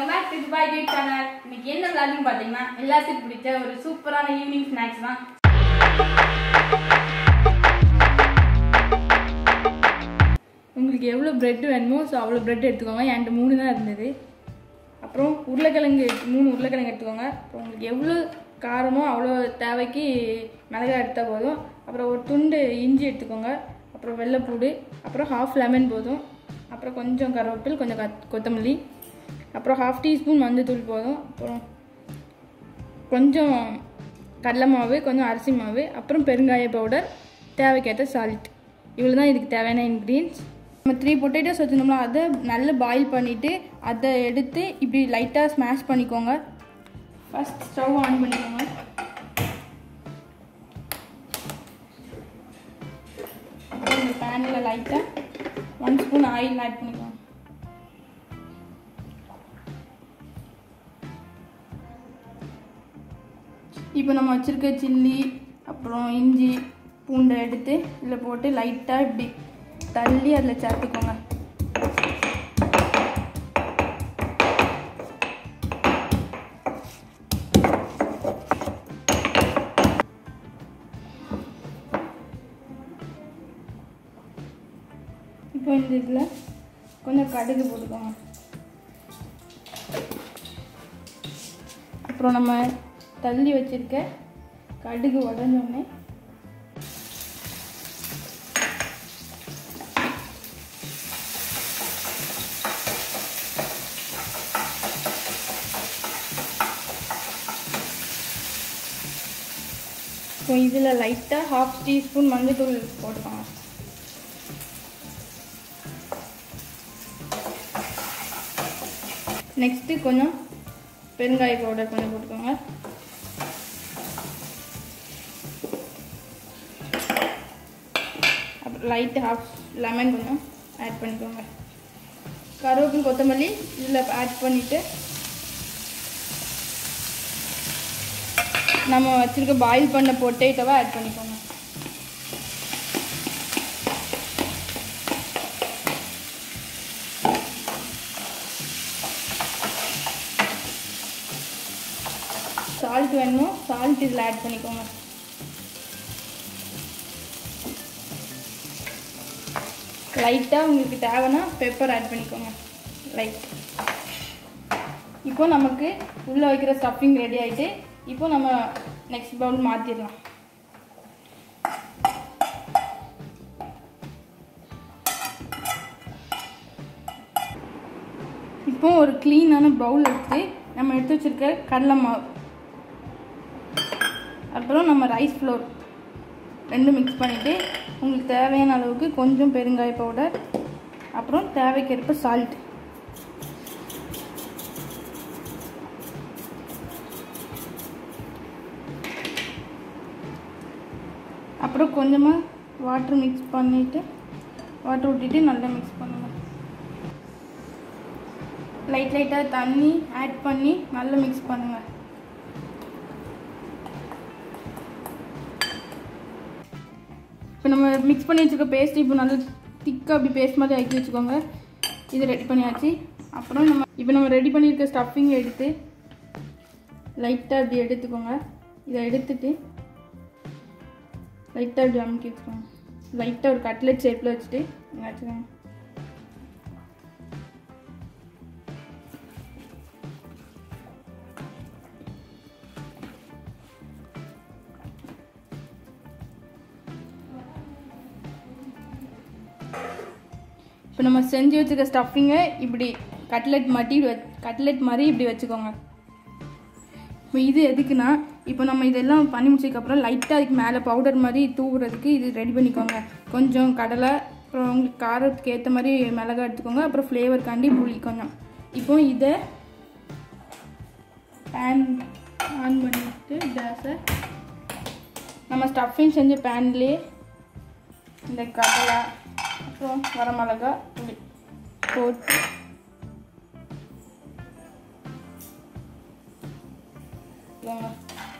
Back to Dubai cat channel இன்னைக்கு என்ன விளாட்னு பார்த்தீங்கன்னா எல்லாத்துக்கும் பிடிச்ச ஒரு சூப்பரான ஈவினிங் ஸ்நாக்ஸ் தான் உங்களுக்கு எவ்வளோ பிரெட் வேணுமோ ஸோ அவ்வளோ பிரெட் எடுத்துக்கோங்க என்கிட்ட மூணு தான் இருந்தது அப்புறம் உருளைக்கிழங்கு எடுத்து- மூணு உருளைக்கிழங்கு எடுத்துக்கோங்க அப்புறம் உங்களுக்கு எவ்வளோ காரமோ அவ்வளோ தேவைக்கு மிளகாய் எடுத்தால் போதும் அப்புறம் ஒரு துண்டு இஞ்சி எடுத்துக்கோங்க அப்புறம் வெள்ளைப்பூடு அப்புறம் ஹாஃப் லெமன் போதும் அப்புறம் கொஞ்சம் கருவேப்பில் கொஞ்சம் கத் கொத்தமல்லி அப்புறம் ஹாஃப் டீஸ்பூன் மஞ்சத்தூள் போதும் அப்புறம் கொஞ்சம் கடலை மாவு கொஞ்சம் அரிசி மாவு அப்புறம் பெருங்காய பவுடர் தேவைக்கேற்ற சால்ட் இவ்வளோ தான் இதுக்கு தேவையான இன்க்ரீடியன்ஸ் நம்ம த்ரீ பொட்டேட்டோஸ் வச்சுருந்தோம்னா அதை நல்லா பாயில் பண்ணிவிட்டு அதை எடுத்து இப்படி லைட்டாக ஸ்மாஷ் பண்ணிக்கோங்க ஃபஸ்ட் ஸ்டவ் ஆன் பண்ணிக்கோங்க அப்புறம் இந்த பேனில் லைட்டாக ஒன் ஸ்பூன் ஆயில் ஆட் பண்ணிக்கோங்க இப்போ நம்ம வச்சுருக்க சில்லி அப்புறம் இஞ்சி பூண்டை எடுத்து இதில் போட்டு லைட்டாக இப்படி தள்ளி அதில் சேர்த்துக்கோங்க இப்போ இந்த இதில் கொஞ்சம் கடுகு போட்டுக்கோங்க அப்புறம் நம்ம தள்ளி வச்சிருக்க கடுகு உடஞ்சோடனே இப்போ இதில் லைட்டாக ஹாஃப் டீஸ்பூன் மஞ்சள்தூள் போட்டுக்கோங்க நெக்ஸ்ட்டு கொஞ்சம் பெருங்காய பவுடர் கொஞ்சம் போட்டுக்கோங்க அப்புறம் லைட்டு ஹாஃப் லெமன் கொஞ்சம் ஆட் பண்ணிக்கோங்க கருவேப்பிலை கொத்தமல்லி இதில் ஆட் பண்ணிவிட்டு நம்ம வச்சுருக்க பாயில் பண்ண பொட்டேட்டோவை ஆட் பண்ணிக்கோங்க சால்ட் வேணுமோ சால்ட் இதில் ஆட் பண்ணிக்கோங்க லைட்டாக உங்களுக்கு தேவைன்னா பெப்பர் ஆட் பண்ணிக்கோங்க லைட் இப்போ நமக்கு உள்ளே வைக்கிற ஸ்டஃபிங் ரெடி ஆகிட்டு இப்போ நம்ம நெக்ஸ்ட் பவுல் மாற்றிடலாம் இப்போ ஒரு க்ளீனான பவுல் எடுத்து நம்ம எடுத்து வச்சிருக்க கடலை மாவு அப்புறம் நம்ம ரைஸ் ஃப்ளோர் ரெண்டும் மிக்ஸ் பண்ணிவிட்டு உங்களுக்கு தேவையான அளவுக்கு கொஞ்சம் பெருங்காய பவுடர் அப்புறம் தேவைக்கேற்ப சால்ட் அப்புறம் கொஞ்சமாக வாட்டர் மிக்ஸ் பண்ணிவிட்டு வாட்டர் ஊற்றிட்டு நல்லா மிக்ஸ் பண்ணுங்க லைட் லைட்டாக தண்ணி ஆட் பண்ணி நல்லா மிக்ஸ் பண்ணுங்கள் இப்போ நம்ம மிக்ஸ் பண்ணி வச்சுருக்க பேஸ்ட் இப்போ நல்லா திக்காக அப்படி பேஸ்ட் மாதிரி ஆக்கி வச்சுக்கோங்க இது ரெடி பண்ணியாச்சு அப்புறம் நம்ம இப்போ நம்ம ரெடி பண்ணியிருக்க ஸ்டஃபிங் எடுத்து லைட்டாக இப்படி எடுத்துக்கோங்க இதை எடுத்துட்டு லைட்டாக இப்படி அமுக்கி வச்சுக்கோங்க லைட்டாக ஒரு கட்லெட் ஷேப்பில் வச்சுட்டு இங்கே வச்சுக்கோங்க இப்போ நம்ம செஞ்சு வச்சுருக்க ஸ்டஃபிங்கை இப்படி கட்லெட் மாட்டி கட்லெட் மாதிரி இப்படி வச்சுக்கோங்க இப்போ இது எதுக்குன்னா இப்போ நம்ம இதெல்லாம் பண்ணி முடிச்சதுக்கப்புறம் லைட்டாக அதுக்கு மேலே பவுடர் மாதிரி தூவுறதுக்கு இது ரெடி பண்ணிக்கோங்க கொஞ்சம் கடலை அப்புறம் உங்களுக்கு காரத்துக்கு ஏற்ற மாதிரி மிளகா எடுத்துக்கோங்க அப்புறம் ஃப்ளேவருக்காண்டி புளி கொஞ்சம் இப்போ இதை பேன் ஆன் பண்ணிட்டு கேஸை நம்ம ஸ்டஃபிங் செஞ்ச பேன்லேயே இந்த கடலை அப்புறம் வரமிளகா புளி போட்டு இவங்க.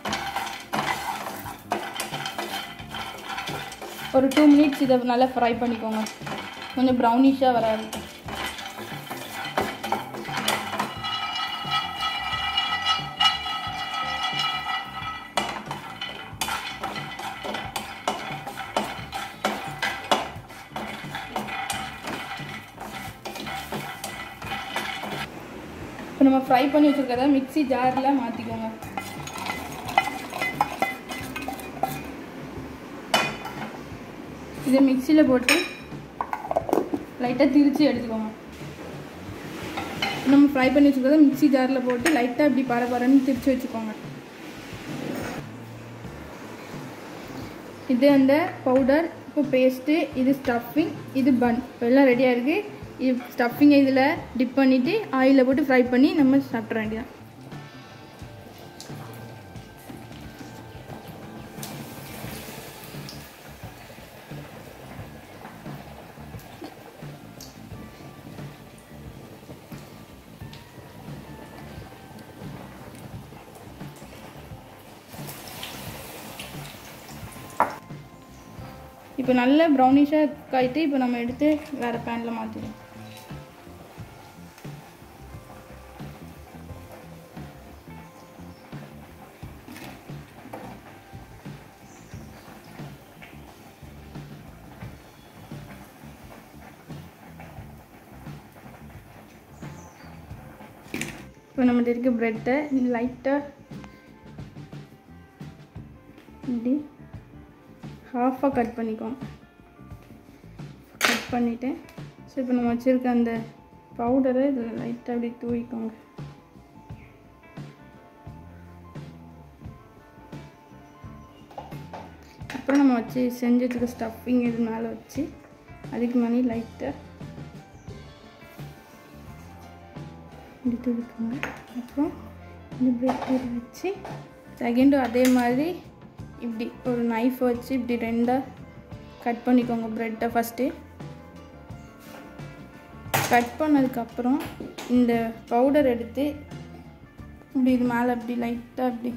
ஒரு டூ மினிட்ஸ் இதை நல்லா ஃப்ரை பண்ணிக்கோங்க கொஞ்சம் ப்ரௌனிஷாக வர வரைக்கும் நம்ம ஃப்ரை பண்ணி வச்சுருக்கத மிக்ஸி ஜாரில் மாற்றிக்கோங்க இதை மிக்சியில் போட்டு லைட்டாக திரிச்சு எடுத்துக்கோங்க நம்ம ஃப்ரை பண்ணி வச்சுருக்கத மிக்ஸி ஜாரில் போட்டு லைட்டாக இப்படி பர பரன்னு திரிச்சு வச்சுக்கோங்க இது அந்த பவுடர் இப்போ பேஸ்ட்டு இது ஸ்டஃபிங் இது பன் இப்போ எல்லாம் ரெடியாக இருக்குது இது ஸ்டஃபிங்கை இதில் டிப் பண்ணிவிட்டு ஆயிலில் போட்டு ஃப்ரை பண்ணி நம்ம சாப்பிட்ற வேண்டியதான் இப்போ நல்ல ப்ரௌனிஷாக காயிட்டு இப்போ நம்ம எடுத்து வேறு பேனில் மாற்றிடுவோம் இப்போ நம்மகிட்ட இருக்க ப்ரெட்டை லைட்டாக இப்படி ஹாஃபாக கட் பண்ணிக்கோம் கட் பண்ணிவிட்டு ஸோ இப்போ நம்ம வச்சுருக்க அந்த பவுடரை இதில் லைட்டாக அப்படி தூவிக்கோங்க அப்புறம் நம்ம வச்சு செஞ்சு வச்சுருக்க ஸ்டஃபிங் இது மேலே வச்சு அதுக்கு மேலே லைட்டாக இப்படி தூவிக்கோங்க அப்புறம் இந்த பிரெட் வச்சு செகண்டும் அதே மாதிரி இப்படி ஒரு நைஃப் வச்சு இப்படி ரெண்டாக கட் பண்ணிக்கோங்க ப்ரெட்டை ஃபஸ்ட்டு கட் பண்ணதுக்கப்புறம் இந்த பவுடர் எடுத்து இப்படி இது மேலே அப்படி லைட்டாக அப்படி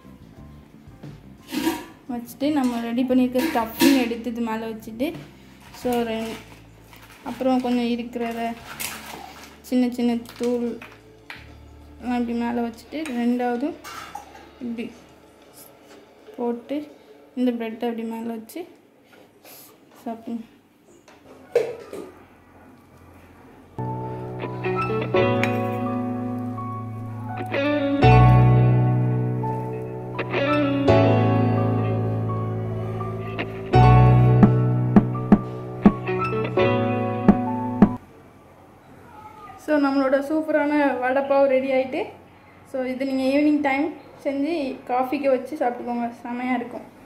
வச்சுட்டு நம்ம ரெடி பண்ணியிருக்க ஸ்டஃபிங் எடுத்து இது மேலே வச்சுட்டு ஸோ ரெ அப்புறம் கொஞ்சம் இருக்கிறத சின்ன சின்ன தூள் எல்லாம் இப்படி மேலே வச்சுட்டு ரெண்டாவது இப்படி போட்டு இந்த ப்ரெட்டை அப்படி மேலே வச்சு சாப்பிடுங்க ஸோ நம்மளோட சூப்பரான வடைப்பாவு ரெடி ஆகிட்டு ஸோ இது நீங்கள் ஈவினிங் டைம் செஞ்சு காஃபிக்கு வச்சு சாப்பிட்டுக்கோங்க செமையாக இருக்கும்